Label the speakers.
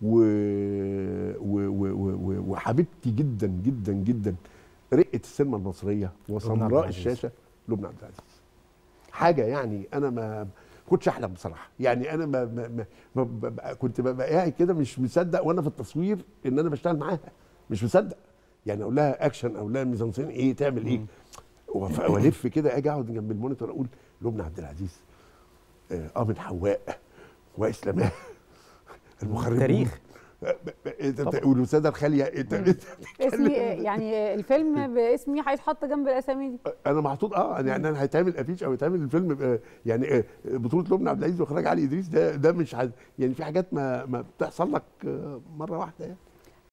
Speaker 1: و... و... و... و... وحبيبتي جدا جدا جدا رقه السينما المصريه
Speaker 2: عبد
Speaker 1: وسمراء
Speaker 2: العزيز.
Speaker 1: الشاشه لبنى عبد العزيز حاجه يعني انا ما كنتش احلم بصراحه يعني انا ما, ما, ما, ما ببقى كنت ببقى قاعد كده مش مصدق وانا في التصوير ان انا بشتغل معاها مش مصدق يعني اقول لها اكشن اقول لها ميزانسين ايه تعمل ايه وف- والف كده اجي اقعد جنب المونيتور اقول لبنى عبد العزيز اه آه من حواء واسلاماه المخرجون
Speaker 2: تاريخ.
Speaker 1: آه، ب- ب- إنت-
Speaker 2: طبعا.
Speaker 1: والاستاذه الخاليه انت انت
Speaker 3: اسمي يعني الفيلم باسمي هيتحط جنب الاسامي دي
Speaker 1: انا محطوط اه يعني انا هيتعمل افيش او يتعمل الفيلم ب- يعني آه، بطوله لبنى عبد العزيز واخراج علي ادريس ده ده مش حد يعني في حاجات ما ما بتحصل لك آه، مره واحده يعني